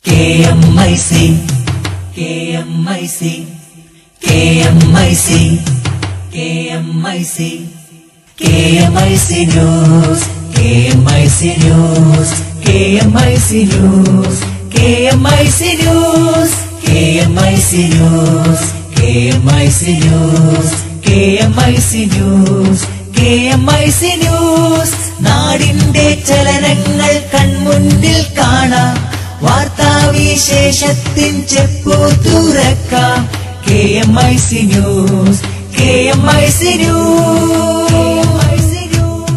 KMIC, KMIC, KMIC, KMIC, KMIC News, KMIC News, KMIC News, KMIC News, KMIC News, KMIC News, KMIC News, KMIC News, നാടിന്റെ ചലനങ്ങൾ കൺമുന്നിൽ കാണാം വാർത്താവിശേഷത്തിൻ ചെപ്പു തുറക്കാം K M I C news K M I C news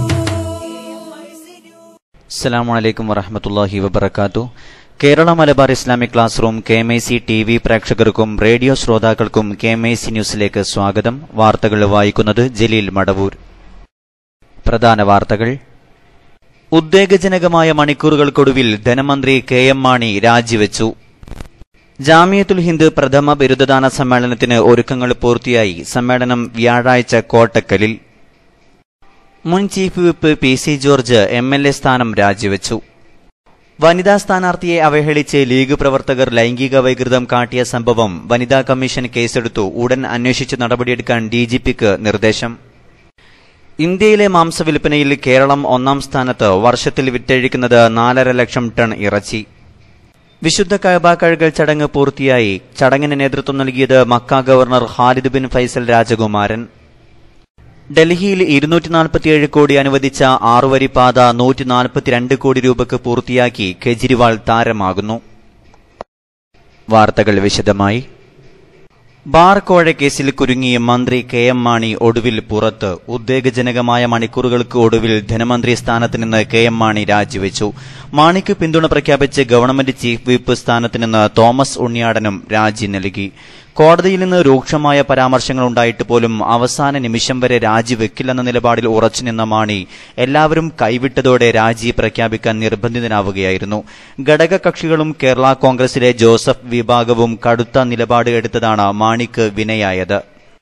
അസ്സലാമു അലൈക്കും വറഹമത്തല്ലാഹി വബർക്കാത്തു Kerala Malabar Islamic class room K M I C T V പ്രേക്ഷകർക്കും റേഡിയോ ശ്രോതാക്കൾക്കും കെ എം ഐ സി ന്യൂസിലേക്ക് സ്വാഗതം വാർത്തകൾ വായിക്കുന്നത് ജലീൽ മടവൂർ പ്രധാന വാർത്തകൾ ഉദ്വേഗജനകമായ മണിക്കൂറുകൾക്കൊടുവിൽ ധനമന്ത്രി കെ എം മാണി രാജിവെച്ചു ജാമിയത്തുൽ ഹിന്ദ് പ്രഥമ ബിരുദദാന സമ്മേളനത്തിന് ഒരുക്കങ്ങൾ പൂർത്തിയായി സമ്മേളനം വ്യാഴാഴ്ച കോട്ടക്കലിൽ മുൻ chief whip P C George M L A സ്ഥാനം രാജിവെച്ചു വനിതാ സ്ഥാനാർത്ഥിയെ അവഹേളിച്ച് ലീഗ് പ്രവർത്തകർ ലൈംഗിക വൈകൃതം കാട്ടിയ സംഭവം വനിതാ കമ്മീഷൻ കേസെടുത്തു ഉടൻ അന്വേഷിച്ച് നടപടിയെടുക്കാൻ ഡിജിപിക്ക് നിർദ്ദേശം ഇന്ത്യയിലെ മാംസവിൽപ്പനയിൽ കേരളം ഒന്നാം സ്ഥാനത്ത് വർഷത്തിൽ വിറ്റഴിക്കുന്നത് നാലര ലക്ഷം ടൺ ഇറച്ചി വിശുദ്ധ കഅബ കഴുകൽ ചടങ്ങ് പൂർത്തിയായി ചടങ്ങിന് നേതൃത്വം നൽകിയത് Mecca governor Khalid bin Faisal രാജകുമാരൻ ഡൽഹിയിൽ ഇരുന്നൂറ്റി നാൽപ്പത്തിയേഴ് കോടി അനുവദിച്ച ആറുവരി പാത നൂറ്റി നാൽപ്പത്തിരണ്ട് കോടി രൂപയ്ക്ക് പൂർത്തിയാക്കി കെജ്രിവാൾ താരമാകുന്നു വാർത്തകൾ വിശദമായി ബാർ കോഴ കേസിൽ കുരുങ്ങിയ മന്ത്രി കെ എം മാണി ഒടുവിൽ പുറത്ത് ഉദ്വേഗജനകമായ മണിക്കൂറുകൾക്ക് ഒടുവിൽ ധനമന്ത്രി സ്ഥാനത്ത് നിന്ന് കെ എം മാണി രാജിവെച്ചു മാണിക്ക് പിന്തുണ പ്രഖ്യാപിച്ച് ഗവൺമെന്റ് ചീഫ് വിപ്പ് സ്ഥാനത്ത് നിന്ന് തോമസ് ഉണ്ണിയാടനും രാജി നൽകി കോടതിയിൽ നിന്ന് രൂക്ഷമായ പരാമർശങ്ങൾ ഉണ്ടായിട്ട് പോലും അവസാന നിമിഷം വരെ രാജിവെക്കില്ലെന്ന നിലപാടിൽ ഉറച്ചുനിന്ന മാണി എല്ലാവരും കൈവിട്ടതോടെ രാജി പ്രഖ്യാപിക്കാൻ നിർബന്ധിതനാവുകയായിരുന്നു ഘടകകക്ഷികളും കേരള കോൺഗ്രസിലെ ജോസഫ് വിഭാഗവും കടുത്ത നിലപാട് എടുത്തതാണ് മാണിക്ക് വിനയായത്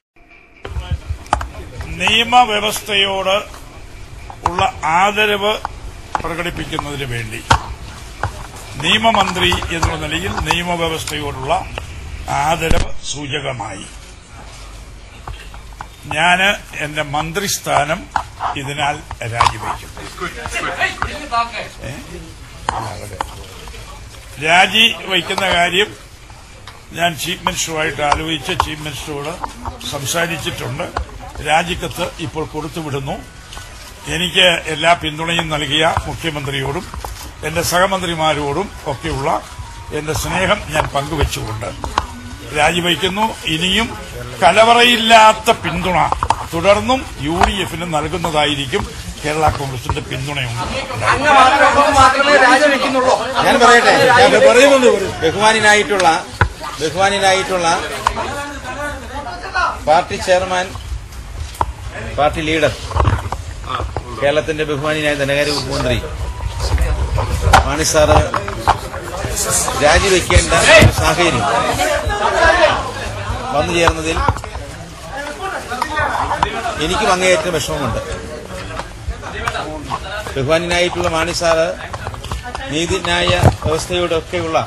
നിയമവ്യവസ്ഥയോട് ഉള്ള ആദരവ് പ്രകടിപ്പിക്കുന്നതിന് വേണ്ടി നിയമമന്ത്രി എന്നുള്ള നിലയിൽ നിയമവ്യവസ്ഥയോടുള്ള ആദരവ് സൂചകമായി ഞാൻ എന്റെ മന്ത്രിസ്ഥാനം ഇതിനാൽ രാജിവെക്കും ഏ? അവിടെ. രാജി വയ്ക്കുന്ന കാര്യം ഞാൻ ചീഫ് മിനിസ്റ്ററുമായിട്ട് ആലോചിച്ച് ചീഫ് മിനിസ്റ്ററോട് സംസാരിച്ചിട്ടുണ്ട് രാജിക്കത്ത് ഇപ്പോൾ കൊടുത്തുവിടുന്നു എനിക്ക് എല്ലാ പിന്തുണയും നൽകിയ മുഖ്യമന്ത്രിയോടും എന്റെ സഹമന്ത്രിമാരോടും ഒക്കെയുള്ള എന്റെ സ്നേഹം ഞാൻ പങ്കുവച്ചുകൊണ്ട് രാജിവയ്ക്കുന്നു ഇനിയും കലവറയില്ലാത്ത പിന്തുണ തുടർന്നും യു ഡി എഫിന് നൽകുന്നതായിരിക്കും കേരള കോൺഗ്രസിന്റെ പിന്തുണയുണ്ട് ഞാൻ പറയട്ടെ ഞാൻ പറയുന്നുണ്ട് ബഹുമാനായിട്ടുള്ള ബഹുമാനായിട്ടുള്ള പാർട്ടി ചെയർമാൻ പാർട്ടി ലീഡർ കേരളത്തിന്റെ ബഹുമാനായ ധനകാര്യ മുഖ്യമന്ത്രി മാണി സാറ് രാജിവെക്കേണ്ട ഒരു സാഹചര്യം വന്നു ചേർന്നതിൽ എനിക്കും അങ്ങേയറ്റം വിഷമമുണ്ട് ബഹുമാനായിട്ടുള്ള മാണി സാറ് നീതിന്യായ വ്യവസ്ഥയോടൊക്കെയുള്ള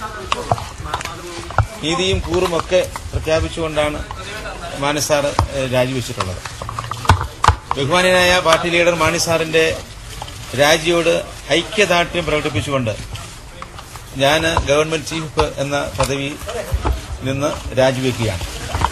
നീതിയും കൂറും ഒക്കെ പ്രഖ്യാപിച്ചുകൊണ്ടാണ് മാണി സാറ് ഏഹ്, രാജിവെച്ചിട്ടുള്ളത് ബഹുമാനായ പാർട്ടി ലീഡർ മാണി സാറിന്റെ രാജിയോട് ഐക്യദാർഢ്യം പ്രകടിപ്പിച്ചുകൊണ്ട് ഞാൻ ഗവൺമെന്റ് ചീഫ് എന്ന പദവി നിന്ന് രാജിവെക്കുകയാണ്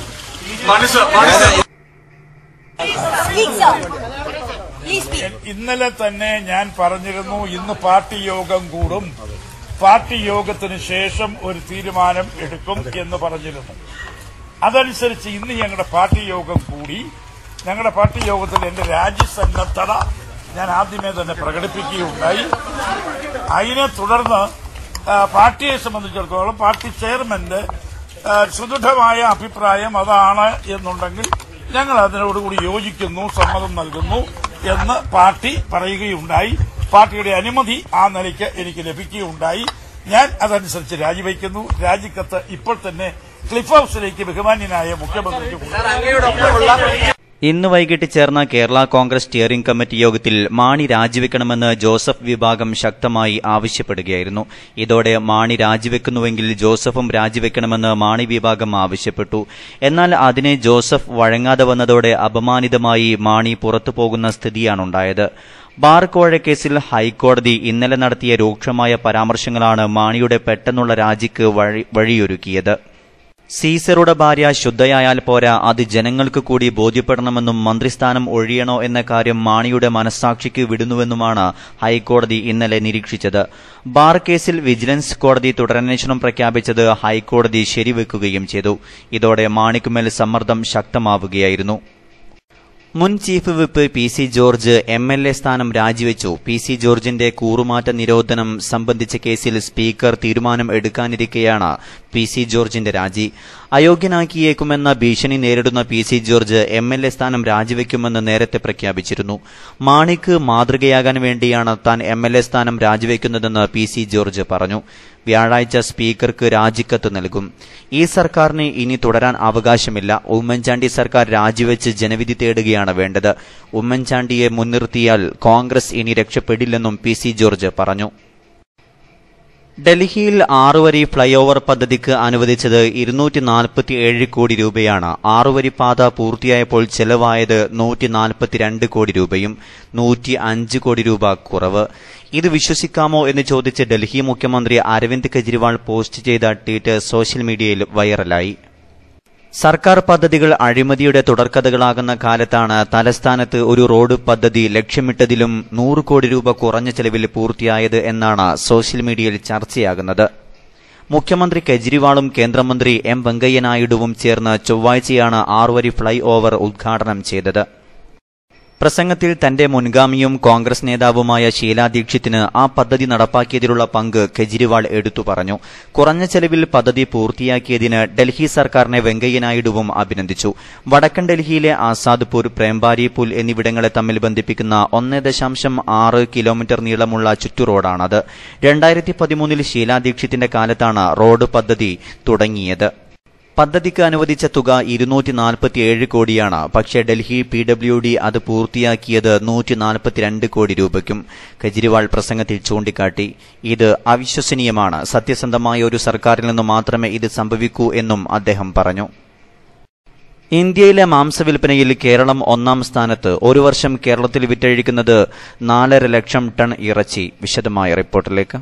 ഞാൻ Speak, sir. Please speak. ഇന്നലെ തന്നെ ഞാൻ പറഞ്ഞിരുന്നു ഇന്ന് പാർട്ടി യോഗം കൂടും പാർട്ടി യോഗത്തിന് ശേഷം ഒരു തീരുമാനം എടുക്കും എന്ന് പറഞ്ഞിരുന്നു അതനുസരിച്ച് ഇന്ന് ഞങ്ങളുടെ പാർട്ടി യോഗം കൂടി ഞങ്ങളുടെ പാർട്ടി യോഗത്തിൽ എന്റെ രാജ്യസന്നദ്ധത ഞാൻ ആദ്യമേ തന്നെ പ്രകടിപ്പിക്കുകയുണ്ടായി അതിനെ തുടർന്ന് ആ, പാർട്ടിയെ സംബന്ധിച്ചിടത്തോളം പാർട്ടി ചെയർമാന്റെ ആ, സുദൃഢമായ അഭിപ്രായം അതാണ് എന്നുണ്ടെങ്കിൽ ഞങ്ങൾ അതിനോടുകൂടി യോജിക്കുന്നു സമ്മതം നൽകുന്നു എന്ന് പാർട്ടി പറയുകയുണ്ടായി പാർട്ടിയുടെ അനുമതി ആ നിലയ്ക്ക് എനിക്ക് ലഭിക്കുകയുണ്ടായി ഞാൻ അതനുസരിച്ച് രാജിവെക്കുന്നു രാജിക്കത്ത് ഇപ്പോൾ തന്നെ ക്ലിഫ് ഹൌസിലേക്ക് ബഹുമാന്യനായ മുഖ്യമന്ത്രിക്ക് കൊടുത്തു. ഇന്ന് വൈകിട്ട് ചേർന്ന കേരള കോൺഗ്രസ് സ്റ്റിയറിംഗ് കമ്മിറ്റി യോഗത്തിൽ മാണി രാജിവെക്കണമെന്ന് ജോസഫ് വിഭാഗം ശക്തമായി ആവശ്യപ്പെടുകയായിരുന്നു ഇതോടെ മാണി രാജിവെക്കുന്നുവെങ്കിൽ ജോസഫും രാജിവെക്കണമെന്ന് മാണി വിഭാഗം ആവശ്യപ്പെട്ടു എന്നാൽ അതിനെ ജോസഫ് വഴങ്ങാതെ വന്നതോടെ അപമാനിതമായി മാണി പുറത്തു പോകുന്ന സ്ഥിതിയാണുണ്ടായത് ബാർ കോഴക്കേസിൽ ഹൈക്കോടതി ഇന്നലെ നടത്തിയ രൂക്ഷമായ പരാമർശങ്ങളാണ് മാണിയുടെ പെട്ടെന്നുള്ള രാജിക്ക് വഴി വഴിയൊരുക്കിയത് സീസറുടെ ഭാര്യ ശുദ്ധയായാൽ പോരാ അത് ജനങ്ങൾക്ക് കൂടി ബോധ്യപ്പെടണമെന്നും മന്ത്രിസ്ഥാനം ഒഴിയണോ എന്ന കാര്യം മാണിയുടെ മനസ്സാക്ഷിക്ക് വിടുന്നുവെന്നുമാണ് ഹൈക്കോടതി ഇന്നലെ നിരീക്ഷിച്ചത് ബാർ കേസിൽ വിജിലൻസ് കോടതി തുടരന്വേഷണം പ്രഖ്യാപിച്ചത് ഹൈക്കോടതി ശരിവെക്കുകയും ചെയ്തു ഇതോടെ മാണിക്കുമേൽ സമ്മർദ്ദം ശക്തമാവുകയായിരുന്നു മുൻ chief whip P C George M L A സ്ഥാനം രാജിവെച്ചു പി സി ജോർജിന്റെ കൂറുമാറ്റ നിരോധനം സംബന്ധിച്ച കേസിൽ സ്പീക്കർ തീരുമാനം എടുക്കാനിരിക്കെയാണ് പി സി ജോർജിന്റെ രാജി അയോഗ്യനാക്കിയേക്കുമെന്ന ഭീഷണി നേരിടുന്ന P C George M L A സ്ഥാനം രാജിവെക്കുമെന്ന് നേരത്തെ പ്രഖ്യാപിച്ചിരുന്നു മാണിക്ക് മാതൃകയാകാൻ വേണ്ടിയാണ് താൻ എം എൽ എ സ്ഥാനം രാജിവെക്കുന്നതെന്ന് പി സി ജോർജ് പറഞ്ഞു വ്യാഴാഴ്ച സ്പീക്കർക്ക് രാജിക്കത്ത് നൽകും ഈ സർക്കാരിന് ഇനി തുടരാൻ അവകാശമില്ല ഉമ്മൻചാണ്ടി സർക്കാർ രാജിവെച്ച് ജനവിധി തേടുകയാണ് വേണ്ടത് ഉമ്മൻചാണ്ടിയെ മുൻനിർത്തിയാൽ കോൺഗ്രസ് ഇനി രക്ഷപ്പെടില്ലെന്നും പി സി ജോർജ് പറഞ്ഞു ഡൽഹിയിൽ ആറുവരി ഫ്ളൈ ഓവർ പദ്ധതിക്ക് അനുവദിച്ചത് ഇരുന്നൂറ്റി നാൽപ്പത്തിയേഴ് കോടി രൂപയാണ് ആറുവരി പാത പൂർത്തിയായപ്പോൾ ചെലവായത് നൂറ്റി നാൽപ്പത്തിരണ്ട് കോടി രൂപയും നൂറ്റി അഞ്ച് കോടി രൂപ കുറവ് ഇത് വിശ്വസിക്കാമോ എന്ന് ചോദിച്ച് ഡൽഹി മുഖ്യമന്ത്രി അരവിന്ദ് കെജ്രിവാൾ പോസ്റ്റ് ചെയ്ത ട്വീറ്റ് സോഷ്യൽ മീഡിയയിൽ വൈറലായി സർക്കാർ പദ്ധതികൾ അഴിമതിയുടെ തുടർക്കഥകളാകുന്ന കാലത്താണ് തലസ്ഥാനത്ത് ഒരു റോഡ് പദ്ധതി ലക്ഷ്യമിട്ടതിലും നൂറ് കോടി രൂപ കുറഞ്ഞ ചെലവിൽ പൂർത്തിയായത് എന്നാണ് സോഷ്യൽ മീഡിയയിൽ ചർച്ചയാകുന്നത് മുഖ്യമന്ത്രി കെജ്രിവാളും കേന്ദ്രമന്ത്രി എം വെങ്കയ്യനായിഡുവും ചേർന്ന് ചൊവ്വാഴ്ചയാണ് ആറുവരി ഫ്ളൈ ഓവർ ഉദ്ഘാടനം ചെയ്തത് പ്രസംഗത്തിൽ തന്റെ മുൻഗാമിയും കോൺഗ്രസ് നേതാവുമായ ഷീലാ ദീക്ഷിത്തിന് ആ പദ്ധതി നടപ്പാക്കിയതിലുള്ള പങ്ക് കെജ്രിവാൾ എടുത്തു പറഞ്ഞു കുറഞ്ഞ ചെലവിൽ പദ്ധതി പൂർത്തിയാക്കിയതിന് ഡൽഹി സർക്കാരിനെ വെങ്കയ്യനായിഡുവും അഭിനന്ദിച്ചു വടക്കൻ ഡൽഹിയിലെ ആസാദ്പൂർ പ്രേംബാരി പുൽ എന്നിവിടങ്ങളെ തമ്മിൽ ബന്ധിപ്പിക്കുന്ന ഒന്ന് ദശാംശം ആറ് കിലോമീറ്റർ നീളമുള്ള ചുറ്റുറോഡാണത് രണ്ടായിരത്തി പതിമൂന്നിൽ ഷീലാ ദീക്ഷിത്തിന്റെ കാലത്താണ് റോഡ് പദ്ധതി തുടങ്ങിയത് പദ്ധതിക്ക് അനുവദിച്ച തുക ഇരുന്നൂറ്റി നാൽപ്പത്തിയേഴ് കോടിയാണ് പക്ഷേ ഡൽഹി പി ഡബ്ല്യു ഡി അത് പൂർത്തിയാക്കിയത് നൂറ്റി നാൽപ്പത്തിരണ്ട് കോടി രൂപയ്ക്കും കെജ്രിവാൾ പ്രസംഗത്തിൽ ചൂണ്ടിക്കാട്ടി ഇത് അവിശ്വസനീയമാണ് സത്യസന്ധമായ ഒരു സർക്കാരിൽ നിന്ന് മാത്രമേ ഇത് സംഭവിക്കൂ എന്നും അദ്ദേഹം പറഞ്ഞു ഇന്ത്യയിലെ മാംസവിൽപ്പനയിൽ കേരളം ഒന്നാം സ്ഥാനത്ത് ഒരു വർഷം കേരളത്തിൽ വിറ്റഴിക്കുന്നത് നാലര ലക്ഷം ടൺ ഇറച്ചി വിശദമായ റിപ്പോർട്ടിലേക്ക്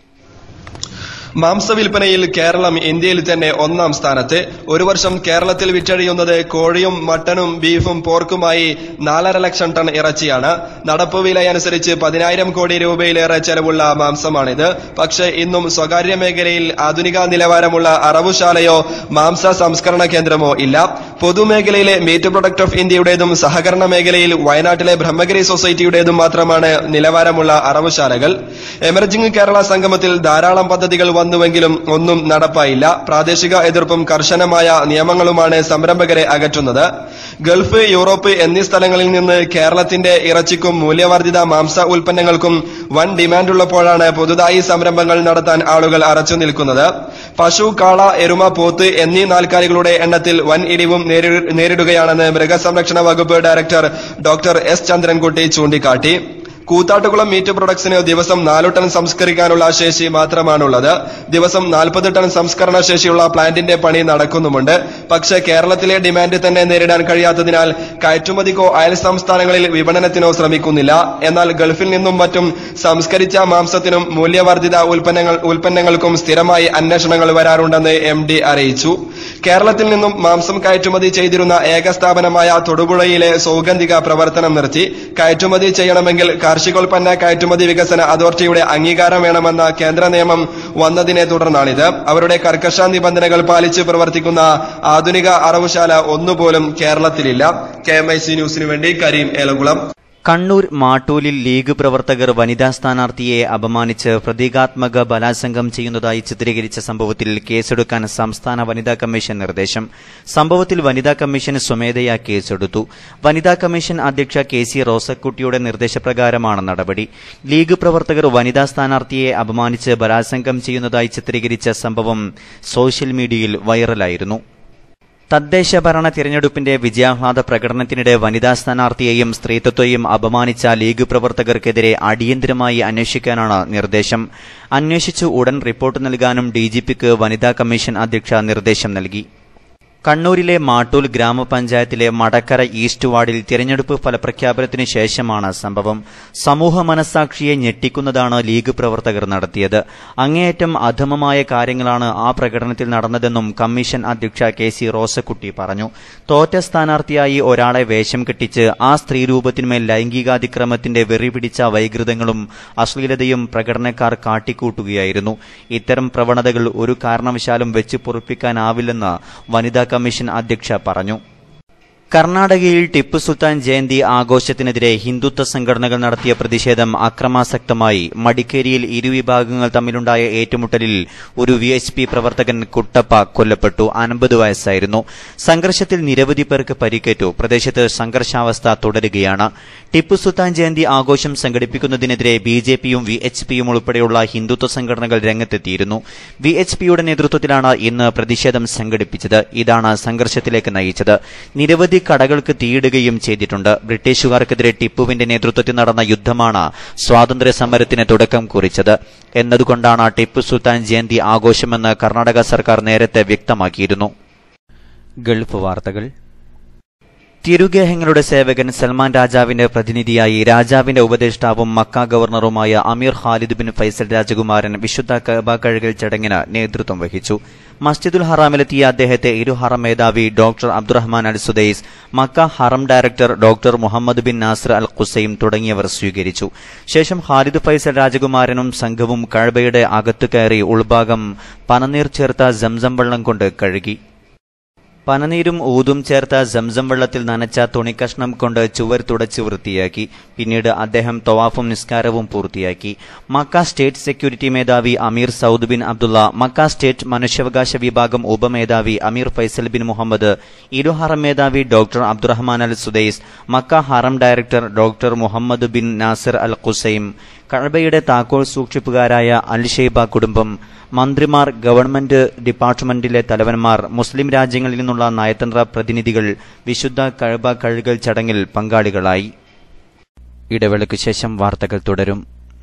മാംസവിൽപ്പനയിൽ കേരളം ഇന്ത്യയിൽ തന്നെ ഒന്നാം സ്ഥാനത്ത് ഒരു വർഷം കേരളത്തിൽ വിറ്റഴിയുന്നത് കോഴിയും മട്ടനും ബീഫും പോർക്കുമായി നാലര ലക്ഷം ടൺ ഇറച്ചിയാണ് നടപ്പ് വിലയനുസരിച്ച് പതിനായിരം കോടി രൂപയിലേറെ ചെലവുള്ള മാംസമാണിത് പക്ഷേ ഇന്നും സ്വകാര്യ മേഖലയിൽ ആധുനിക നിലവാരമുള്ള അറവുശാലയോ മാംസ സംസ്കരണ കേന്ദ്രമോ ഇല്ല പൊതുമേഖലയിലെ മീറ്റ് പ്രൊഡക്ട് ഓഫ് ഇന്ത്യയുടേതും സഹകരണ മേഖലയിൽ വയനാട്ടിലെ ബ്രഹ്മഗിരി സൊസൈറ്റിയുടേതും മാത്രമാണ് നിലവാരമുള്ള അറവുശാലകൾ എമർജിംഗ് കേരള സംഗമത്തിൽ ധാരാളം പദ്ധതികൾ വന്നുവെങ്കിലും ഒന്നും നടപ്പായില്ല പ്രാദേശിക എതിർപ്പും കർശനമായ നിയമങ്ങളുമാണ് സംരംഭകരെ അകറ്റുന്നത് ഗൾഫ് യൂറോപ്പ് എന്നീ സ്ഥലങ്ങളിൽ നിന്ന് കേരളത്തിന്റെ ഇറച്ചിക്കും മൂല്യവർദ്ധിത മാംസ ഉൽപ്പന്നങ്ങൾക്കും വൻ ഡിമാൻഡുള്ളപ്പോഴാണ് പുതുതായി സംരംഭങ്ങൾ നടത്താൻ ആളുകൾ അറച്ചു നിൽക്കുന്നത് പശു കാള എരുമ പോത്ത് എന്നീ നാൽക്കാലികളുടെ എണ്ണത്തിൽ വൻ ഇടിവും നേരി- നേരിടുകയാണെന്ന് മൃഗസംരക്ഷണ വകുപ്പ് ഡയറക്ടർ ഡോക്ടർ എസ് ചന്ദ്രൻകുട്ടി ചൂണ്ടിക്കാട്ടി കൂത്താട്ടുകുളം മീറ്റ് പ്രൊഡക്ട്സിന് ദിവസം നാലു ടൺ സംസ്കരിക്കാനുള്ള ശേഷി മാത്രമാണുള്ളത് ദിവസം നാൽപ്പത് ടൺ സംസ്കരണ ശേഷിയുള്ള പ്ലാന്റിന്റെ പണി നടക്കുന്നുമുണ്ട് പക്ഷേ കേരളത്തിലെ ഡിമാൻഡ് തന്നെ നേരിടാൻ കഴിയാത്തതിനാൽ കയറ്റുമതിക്കോ അയൽ സംസ്ഥാനങ്ങളിൽ വിപണനത്തിനോ ശ്രമിക്കുന്നില്ല എന്നാൽ ഗൾഫിൽ നിന്നും മറ്റും സംസ്കരിച്ച മാംസത്തിനും മൂല്യവർദ്ധിത ഉൽപ്പന്നങ്ങൾ ഉൽപ്പന്നങ്ങൾക്കും സ്ഥിരമായി അന്വേഷണങ്ങൾ വരാറുണ്ടെന്ന് എം ഡി അറിയിച്ചു കേരളത്തിൽ നിന്നും മാംസം കയറ്റുമതി ചെയ്തിരുന്ന ഏക സ്ഥാപനമായ തൊടുപുഴയിലെ സൗഗന്ധിക പ്രവർത്തനം നിർത്തി കയറ്റുമതി ചെയ്യണമെങ്കിൽ കാർഷികോൽപ്പന്ന കയറ്റുമതി വികസന അതോറിറ്റിയുടെ അംഗീകാരം വേണമെന്ന കേന്ദ്ര നിയമം വന്നതിനെ തുടർന്നാണിത് അവരുടെ കർക്കശ നിബന്ധനകൾ പാലിച്ച് പ്രവർത്തിക്കുന്ന ആധുനിക അറവുശാല ഒന്നുപോലും കേരളത്തിലില്ല കെ എം ഐ സി ന്യൂസിനു വേണ്ടി കരീം ഏലംകുളം കണ്ണൂർ മാട്ടൂലിൽ ലീഗ് പ്രവർത്തകർ വനിതാ സ്ഥാനാർത്ഥിയെ അപമാനിച്ച് പ്രതീകാത്മക ബലാത്സംഗം ചെയ്യുന്നതായി ചിത്രീകരിച്ച സംഭവത്തിൽ കേസെടുക്കാൻ സംസ്ഥാന വനിതാ കമ്മീഷൻ നിർദ്ദേശം സംഭവത്തിൽ വനിതാ കമ്മീഷൻ സ്വമേധയാ കേസെടുത്തു വനിതാ കമ്മീഷൻ അധ്യക്ഷ കെ സി റോസക്കുട്ടിയുടെ നിർദ്ദേശപ്രകാരമാണ് നടപടി ലീഗ് പ്രവർത്തകർ വനിതാ സ്ഥാനാർത്ഥിയെ അപമാനിച്ച് ബലാത്സംഗം ചെയ്യുന്നതായി ചിത്രീകരിച്ച സംഭവം സോഷ്യൽ മീഡിയയിൽ വൈറലായിരുന്നു തദ്ദേശ ഭരണ തിരഞ്ഞെടുപ്പിന്റെ വിജയാഹ്ലാദ പ്രകടനത്തിനിടെ വനിതാ സ്ഥാനാർത്ഥിയെയും സ്ത്രീത്വത്തെയും അപമാനിച്ച ലീഗ് പ്രവർത്തകർക്കെതിരെ അടിയന്തരമായി അന്വേഷിക്കാനാണ് നിർദ്ദേശം അന്വേഷിച്ച് ഉടൻ റിപ്പോർട്ട് നൽകാനും ഡിജിപിക്ക് വനിതാ കമ്മീഷൻ അധ്യക്ഷ നിർദ്ദേശം നൽകി കണ്ണൂരിലെ മാട്ടൂൽ ഗ്രാമപഞ്ചായത്തിലെ മടക്കര ഈസ്റ്റ് വാർഡിൽ തിരഞ്ഞെടുപ്പ് ഫലപ്രഖ്യാപനത്തിനു ശേഷമാണ് സംഭവം സമൂഹ മനസ്സാക്ഷിയെ ഞെട്ടിക്കുന്നതാണ് ലീഗ് പ്രവർത്തകർ നടത്തിയത് അങ്ങേയറ്റം അധമമായ കാര്യങ്ങളാണ് ആ പ്രകടനത്തിൽ നടന്നതെന്നും കമ്മീഷൻ അധ്യക്ഷ കെ സി റോസക്കുട്ടി പറഞ്ഞു തോറ്റ സ്ഥാനാർത്ഥിയായി ഒരാളെ വേഷം കെട്ടിച്ച് ആ സ്ത്രീരൂപത്തിന്മേൽ ലൈംഗികാതിക്രമത്തിന്റെ വെറി പിടിച്ച വൈകൃതങ്ങളും അശ്ലീലതയും പ്രകടനക്കാർ കാട്ടിക്കൂട്ടുകയായിരുന്നു ഇത്തരം പ്രവണതകൾ ഒരു കാരണവശാലും വെച്ച് പൊറുപ്പിക്കാനാവില്ലെന്ന് വനിതാ കമ്മീഷൻ അധ്യക്ഷ പറഞ്ഞു കർണാടകയിൽ ടിപ്പു സുൽത്താൻ ജയന്തി ആഘോഷത്തിനെതിരെ ഹിന്ദുത്വ സംഘടനകൾ നടത്തിയ പ്രതിഷേധം അക്രമാസക്തമായി മടിക്കേരിയിൽ ഇരുവിഭാഗങ്ങൾ തമ്മിലുണ്ടായ ഏറ്റുമുട്ടലിൽ ഒരു വി എച്ച് പി പ്രവർത്തകൻ കുട്ടപ്പ കൊല്ലപ്പെട്ടു അൻപത് വയസ്സായിരുന്നു സംഘർഷത്തിൽ നിരവധി പേർക്ക് പരിക്കേറ്റു പ്രദേശത്ത് സംഘർഷാവസ്ഥ തുടരുകയാണ് ടിപ്പു സുൽത്താൻ ജയന്തി ആഘോഷം സംഘടിപ്പിക്കുന്നതിനെതിരെ ബി ജെ പിയും വി എച്ച് പിയും ഉൾപ്പെടെയുള്ള ഹിന്ദുത്വ സംഘടനകൾ രംഗത്തെത്തിയിരുന്നു വി എച്ച് പിയുടെ നേതൃത്വത്തിലാണ് ഇന്ന് പ്രതിഷേധം സംഘടിപ്പിച്ചത് ഇതാണ് സംഘർഷത്തിലേക്ക് നയിച്ചത് നിരവധി കടകൾക്ക് തീയിടുകയും ചെയ്തിട്ടുണ്ട് ബ്രിട്ടീഷുകാർക്കെതിരെ ടിപ്പുവിന്റെ നേതൃത്വത്തിൽ നടന്ന യുദ്ധമാണ് സ്വാതന്ത്ര്യ സമരത്തിന് തുടക്കം കുറിച്ചത് എന്നതുകൊണ്ടാണ് ടിപ്പു സുൽത്താൻ ജയന്തി ആഘോഷമെന്ന് കർണാടക സർക്കാർ നേരത്തെ വ്യക്തമാക്കിയിരുന്നു ഗൾഫ് വാർത്തകൾ തിരുഗേഹങ്ങളുടെ സേവകൻ സൽമാൻ രാജാവിന്റെ പ്രതിനിധിയായി രാജാവിന്റെ ഉപദേഷ്ടാവും മക്ക ഗവർണറുമായ അമീർ ഖാലിദ് ബിൻ ഫൈസൽ രാജകുമാരൻ വിശുദ്ധ കഅബ കഴുകൽ ചടങ്ങിന് നേതൃത്വം വഹിച്ചു മസ്ജിദുൽ ഹറാമിലെത്തിയ അദ്ദേഹത്തെ ഇരു ഹറം മേധാവി doctor Abdurrahman al Sudais Makkah ഹറം director doctor Muhammad bin Nasser al Khuzaim തുടങ്ങിയവർ സ്വീകരിച്ചു ശേഷം ഖാലിദ് ഫൈസൽ രാജകുമാരനും സംഘവും കഴബയുടെ അകത്തു കയറി ഉൾഭാഗം പനനീർ ചേർത്ത സംസം വെള്ളം കൊണ്ട് കഴുകി പനനീരും ഊതും ചേർത്ത സംസം വെള്ളത്തിൽ നനച്ച തുണിക്കഷ്ണം കൊണ്ട് ചുവർ തുടച്ച് വൃത്തിയാക്കി പിന്നീട് അദ്ദേഹം തവാഫും നിസ്കാരവും പൂർത്തിയാക്കി മക്ക സ്റ്റേറ്റ് സെക്യൂരിറ്റി മേധാവി Amir Saud bin Abdullah Makkah state മനുഷ്യാവകാശ വിഭാഗം ഉപമേധാവി അമീർ ഫൈസൽ ബിൻ മുഹമ്മദ് ഇരു ഹറം മേധാവി doctor Abdurrahman al Sudais Makkah ഹറം director doctor Muhammad bin Nasir al Khuzaim കഴബയുടെ താക്കോൽ സൂക്ഷിപ്പുകാരായ അൽ ഷെയ്ബ കുടുംബം മന്ത്രിമാർ ഗവൺമെന്റ് ഡിപ്പാർട്ട്മെന്റിലെ തലവന്മാർ മുസ്ലിം രാജ്യങ്ങളിൽ നിന്നുള്ള നയതന്ത്ര പ്രതിനിധികൾ വിശുദ്ധ കഴബ കഴുകൽ ചടങ്ങിൽ പങ്കാളികളായി ഇടവേളയ്ക്കു ശേഷം വാർത്തകൾ തുടരും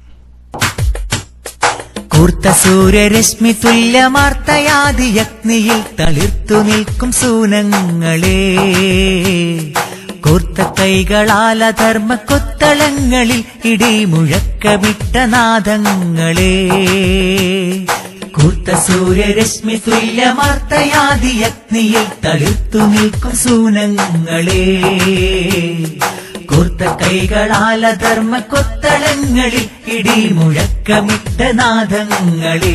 കൂർത്ത സൂര്യരശ്മി തുല്യമാർത്തയാതി യഗ്നിയിൽ തളിർത്തു നിൽക്കും സൂനങ്ങളെ കൂർത്ത കൈകളാല ധർമ്മ കൊത്തളങ്ങളിൽ ഇടിമുഴക്കമിട്ട നാദങ്ങളെ കൂർത്ത സൂര്യരശ്മി തുല്യമാർത്തയാതി യഗ്നിയിൽ തളിർത്തു നിൽക്കും സൂനങ്ങളെ കൂർത്ത കൈകളാല ധർമ്മ കൊത്തളങ്ങളിൽ ഇടിമുഴക്കമിട്ട നാദങ്ങളെ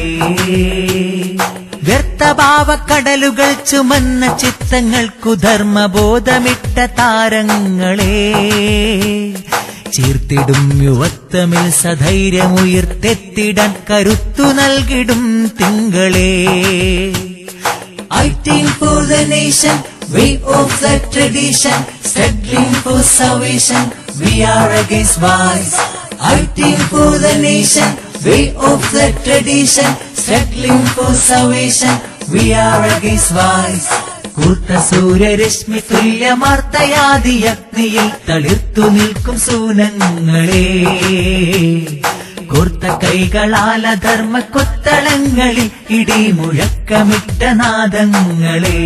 വ്യർത്ഥഭാവക്കടലുകൾ ചുമന്ന ചിത്തങ്ങൾക്കു ധർമ്മബോധമിട്ട താരങ്ങളെ ചീർത്തിടും യുവത്വമിൽ സധൈര്യമുയർത്തെത്തിടാൻ കരുത്തു നൽകിടും തിങ്കളേ Fighting for the nation, way of the tradition, struggling for salvation, we are against vice. Fighting for the nation, way of the tradition, struggling for salvation, we are against vice. കൂർത്ത സൂര്യരശ്മി തുല്യമാർത്തയാതി അഗ്നിയിൽ തളിർത്തു നിൽക്കും സൂനങ്ങളെ കൂർത്ത കൈകളാല ധർമ്മ കൊത്തളങ്ങളിൽ ഇടിമുഴക്കമിട്ട നാദങ്ങളെ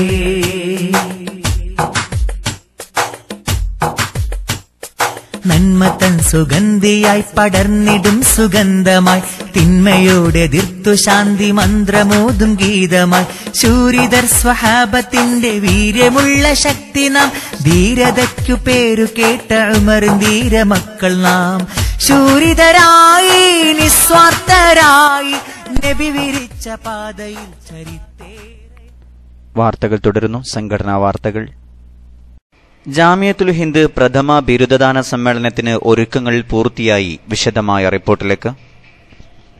നന്മ തൻ സുഗന്ധിയായി പടർന്നിടും സുഗന്ധമായി തിന്മയോടെ എതിർത്തു ശാന്തി മന്ത്രമോതും ഗീതമായി ശൂരിതർ സ്വഹാബത്തിന്റെ വീര്യമുള്ള ശക്തി നാം ധീരതയ്ക്കു പേരു കേട്ട ഉമറും ധീരമക്കൾ നാം ശൂരിതരായി നിസ്വാർത്ഥരായി നബി വിരിച്ച പാതയിൽ ചരിത്തേ വാർത്തകൾ തുടരുന്നു സംഘടനാ വാർത്തകൾ ജാമിയത്തുൽ ഹിന്ദ് പ്രഥമ ബിരുദദാന സമ്മേളനത്തിന് ഒരുക്കങ്ങൾ പൂർത്തിയായി വിശദമായ റിപ്പോർട്ടിലേക്ക്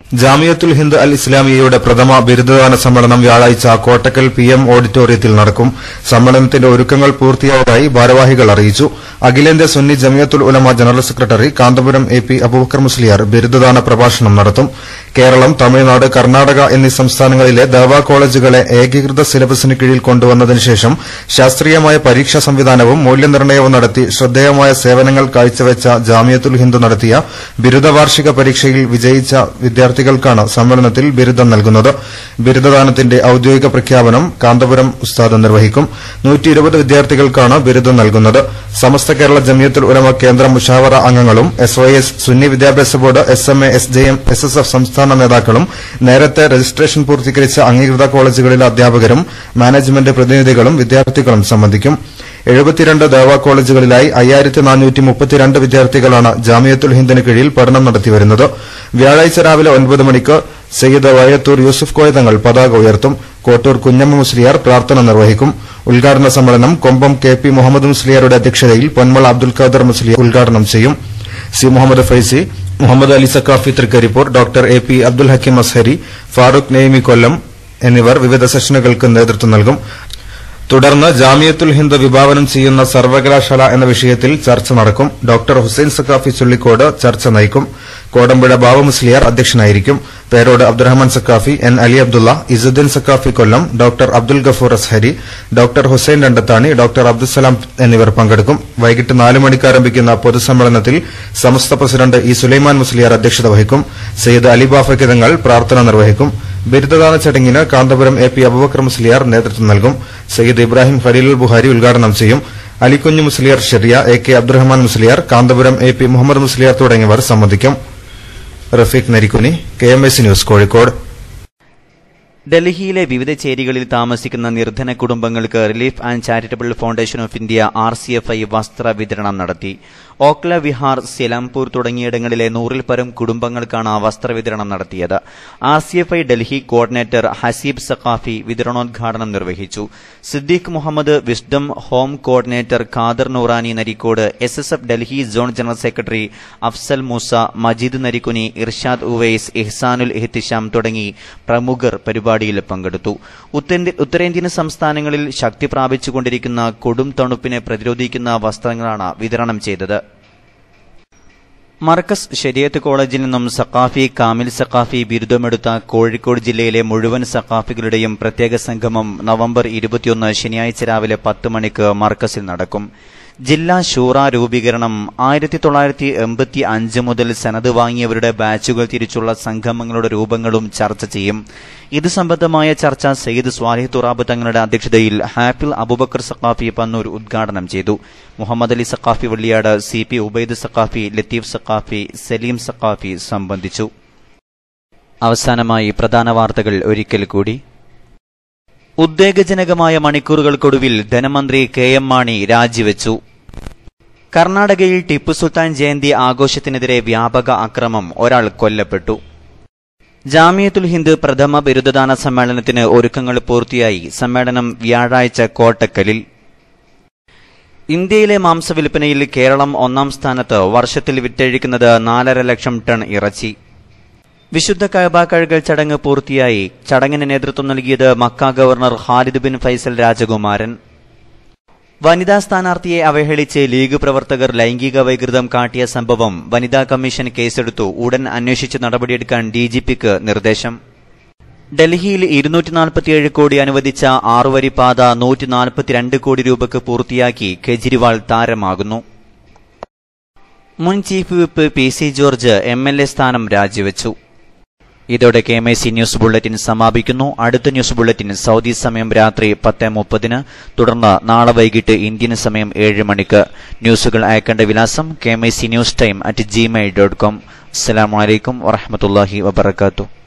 ജാമിയത്തുൽ ഹിന്ദ് അൽ ഇസ്ലാമിയയുടെ പ്രഥമ ബിരുദദാന സമ്മേളനം വ്യാഴാഴ്ച കോട്ടക്കൽ പി എം ഓഡിറ്റോറിയത്തിൽ നടക്കും സമ്മേളനത്തിന്റെ ഒരുക്കങ്ങൾ പൂർത്തിയായതായി ഭാരവാഹികൾ അറിയിച്ചു അഖിലേന്ത്യാ Sunni Jamiyyathul Ulama general secretary Kanthapuram A P Abubakar Musliyar ബിരുദദാന പ്രഭാഷണം നടത്തും കേരളം തമിഴ്നാട് കർണാടക എന്നീ സംസ്ഥാനങ്ങളിലെ ദവാ കോളേജുകളെ ഏകീകൃത സിലബസിന് കീഴിൽ കൊണ്ടുവന്നതിന് ശേഷം ശാസ്ത്രീയമായ പരീക്ഷാ സംവിധാനവും മൂല്യനിർണ്ണയവും നടത്തി ശ്രദ്ധേയമായ സേവനങ്ങൾ കാഴ്ചവെച്ച ജാമിയത്തുൽ ഹിന്ദ് നടത്തിയ ബിരുദവാർഷിക പരീക്ഷയിൽ വിജയിച്ച വിദ്യാർത്ഥികൾക്കാണ് സമ്മേളനത്തിൽ ബിരുദം നൽകുന്നത് ബിരുദദാനത്തിന്റെ ഔദ്യോഗിക പ്രഖ്യാപനം കാന്തപുരം ഉസ്താദ് നിർവഹിക്കും വിദ്യാർത്ഥികൾക്കാണ് ബിരുദം നൽകുന്നത് സമസ്ത കേരള ജമിയത്തുൽ ഉലമ കേന്ദ്ര മുഷാവറ അംഗങ്ങളും എസ് വൈ എസ് സുന്നി വിദ്യാഭ്യാസ board S M A S J M S S F സംസ്ഥാന നേതാക്കളും നേരത്തെ രജിസ്ട്രേഷൻ പൂർത്തീകരിച്ച അംഗീകൃത കോളേജുകളിലെ അധ്യാപകരും മാനേജ്മെന്റ് പ്രതിനിധികളും വിദ്യാർത്ഥികളും സംബന്ധിക്കും എഴുപത്തിരണ്ട് ദേവാ കോളേജുകളിലായി അയ്യായിരത്തി നാനൂറ്റി മുപ്പത്തിരണ്ട് വിദ്യാർത്ഥികളാണ് ജാമിയത്തുൽ ഹിന്ദിന് കീഴിൽ പഠനം നടത്തിവരുന്നത് വ്യാഴാഴ്ച രാവിലെ ഒൻപത് മണിക്ക് സയ്യിദ് വയത്തൂർ യൂസുഫ് കോയ തങ്ങൾ പതാക ഉയർത്തും കോട്ടൂർ കുഞ്ഞമ്മ മുസ്ലിയാർ പ്രാർത്ഥന നിർവഹിക്കും ഉദ്ഘാടന സമ്മേളനം കൊമ്പം കെ പി മുഹമ്മദ് മുസ്ലിയാരുടെ അധ്യക്ഷതയിൽ പൊന്മള അബ്ദുൽ ഖാദർ മുസ്ലിയാർ ഉദ്ഘാടനം ചെയ്യും C Muhammad Faizy Muhammad Ali Saqafi Thrikkaripur doctor A P Abdul Hakeem Azhari Farooq Naimi Kollam എന്നിവർ വിവിധ സെഷനുകൾക്ക് നേതൃത്വം നൽകും തുടർന്ന് ജാമിയത്തുൽ ഹിന്ദ് വിഭാവനം ചെയ്യുന്ന സർവകലാശാല എന്ന വിഷയത്തിൽ ചർച്ച നടക്കും ഡോക്ടർ ഹുസൈൻ സക്കാഫി ചുള്ളിക്കോട് ചർച്ച നയിക്കും കോടമ്പുഴ ബാബ മുസ്ലിയാർ അധ്യക്ഷനായിരിക്കും Perod Abdurahman Saqafi N Ali Abdulla Izzuddin Saqafi Kollam doctor Abdul Gafoor Azhari doctor Hussain Randathani doctor Abdussalam എന്നിവർ പങ്കെടുക്കും വൈകിട്ട് നാല് മണിക്ക് ആരംഭിക്കുന്ന പൊതുസമ്മേളനത്തിൽ സമസ്ത പ്രസിഡന്റ് ഇ സുലൈമാൻ മുസ്ലിയാർ അധ്യക്ഷത വഹിക്കും സയ്യിദ് അലി ബാഫയ്ക്ക് തങ്ങൾ പ്രാർത്ഥന നിർവഹിക്കും ബിരുദദാന ചടങ്ങിന് കാന്തപുരം എ പി അബുബക്കർ മുസ്ലിയാർ നേതൃത്വം നൽകും സയ്യിദ് ഇബ്രാഹിം ഖലീലുൽ ബുഹാരി ഉദ്ഘാടനം ചെയ്യും Alikunju Musliyar Sheriya A K Abdurahman Musliyar Kanthapuram A P Muhammad Musliyar തുടങ്ങിയവർ സംബന്ധിക്കും Rafeeq Narikkuni K M S news Kozhikode ഡൽഹിയിലെ വിവിധ ചേരികളിൽ താമസിക്കുന്ന നിർധന കുടുംബങ്ങൾക്ക് relief and charitable foundation of India R C F I വസ്ത്ര വിതരണം നടത്തി ഓക്ല വിഹാർ സെലാംപൂർ തുടങ്ങിയിടങ്ങളിലെ നൂറിൽ പരം കുടുംബങ്ങൾക്കാണ് വസ്ത്രവിതരണം നടത്തിയത് R C F I Delhi coordinator Haseeb Saqafi വിതരണോദ്ഘാടനം നിർവഹിച്ചു Siddique Muhammad Wisdom Home coordinator Khader Noorani Narikkod S S F Delhi zone general secretary Afsal Moosa Majeed Narikkuni Irshad Uvais Ihsanul Ihtisham തുടങ്ങി പ്രമുഖർ പരിപാടിയിൽ പങ്കെടുത്തു ഉത്തരേന്ത്യ- ഉത്തരേന്ത്യൻ സംസ്ഥാനങ്ങളിൽ ശക്തി പ്രാപിച്ചുകൊണ്ടിരിക്കുന്ന കൊടും തണുപ്പിനെ പ്രതിരോധിക്കുന്ന വസ്ത്രങ്ങളാണ് വിതരണം ചെയ്തത് മർക്കസ് ശരിയത്ത് കോളേജിൽ നിന്നും സഖാഫി കാമിൽ സഖാഫി ബിരുദമെടുത്ത കോഴിക്കോട് ജില്ലയിലെ മുഴുവൻ സഖാഫികളുടെയും പ്രത്യേക സംഗമം നവംബർ ഇരുപത്തിയൊന്ന് ശനിയാഴ്ച രാവിലെ പത്ത് മണിക്ക് മർക്കസിൽ നടക്കും ജില്ലാ ശൂറ രൂപീകരണം ആയിരത്തി തൊള്ളായിരത്തി എൺപത്തി അഞ്ച് മുതൽ സനത് വാങ്ങിയവരുടെ ബാച്ചുകൾ തിരിച്ചുള്ള സംഗമങ്ങളുടെ രൂപങ്ങളും ചർച്ച ചെയ്യും ഇത് സംബന്ധമായ ചർച്ച സയ്യിദ് സ്വാലിഹ് തുറാബ് തങ്ങളുടെ അധ്യക്ഷതയിൽ ഹാഫിൽ അബുബക്കർ സഖാഫി പന്നൂർ ഉദ്ഘാടനം ചെയ്തു മുഹമ്മദ് അലി സഖാഫി വള്ളിയാട് സി പി ഉബൈദ് സഖാഫി ലത്തീഫ് സഖാഫി സലീം സഖാഫി സംബന്ധിച്ചു അവസാനമായി പ്രധാന വാർത്തകൾ ഒരിക്കൽ കൂടി ഉദ്വേഗജനകമായ മണിക്കൂറുകൾക്കൊടുവിൽ ധനമന്ത്രി കെ എം മാണി രാജിവെച്ചു കർണാടകയിൽ ടിപ്പു സുൽത്താൻ ജയന്തി ആഘോഷത്തിനെതിരെ വ്യാപക അക്രമം ഒരാൾ കൊല്ലപ്പെട്ടു ജാമിയത്തുൽ ഹിന്ദ് പ്രഥമ ബിരുദദാന സമ്മേളനത്തിന് ഒരുക്കങ്ങൾ പൂർത്തിയായി സമ്മേളനം വ്യാഴാഴ്ച കോട്ടക്കലിൽ ഇന്ത്യയിലെ മാംസവിൽപ്പനയിൽ കേരളം ഒന്നാം സ്ഥാനത്ത് വർഷത്തിൽ വിറ്റഴിക്കുന്നത് നാലര ലക്ഷം ടൺ ഇറച്ചി വിശുദ്ധ കഅബ കഴുകൽ ചടങ്ങ് പൂർത്തിയായി ചടങ്ങിന് നേതൃത്വം നൽകിയത് Mecca governor Khalid bin Faisal രാജകുമാരൻ വനിതാ സ്ഥാനാർത്ഥിയെ അവഹേളിച്ച് ലീഗ് പ്രവർത്തകർ ലൈംഗിക വൈകൃതം കാട്ടിയ സംഭവം വനിതാ കമ്മീഷൻ കേസെടുത്തു ഉടൻ അന്വേഷിച്ച് നടപടിയെടുക്കാൻ ഡിജിപിക്ക് നിർദ്ദേശം ഡൽഹിയിൽ ഇരുന്നൂറ്റി നാൽപ്പത്തിയേഴ് കോടി അനുവദിച്ച ആറുവരി പാത നൂറ്റി നാൽപ്പത്തിരണ്ട് കോടി രൂപയ്ക്ക് പൂർത്തിയാക്കി കെജ്രിവാൾ താരമാകുന്നു മുൻ chief whip P C George M L A സ്ഥാനം രാജിവെച്ചു ഇതോടെ K M I C news bulletin സമാപിക്കുന്നു അടുത്ത ന്യൂസ് ബുള്ളറ്റിൻ സൗദി സമയം രാത്രി പത്ത് മുപ്പതിന് തുടർന്ന് നാളെ വൈകിട്ട് ഇന്ത്യൻ സമയം ഏഴ് മണിക്ക് ന്യൂസുകൾ അയക്കേണ്ട വിലാസം K M I C news time at Gmail dot com അസ്സലാമലൈക്കും വറഹമത്തല്ലാഹി വബർക്കാത്തു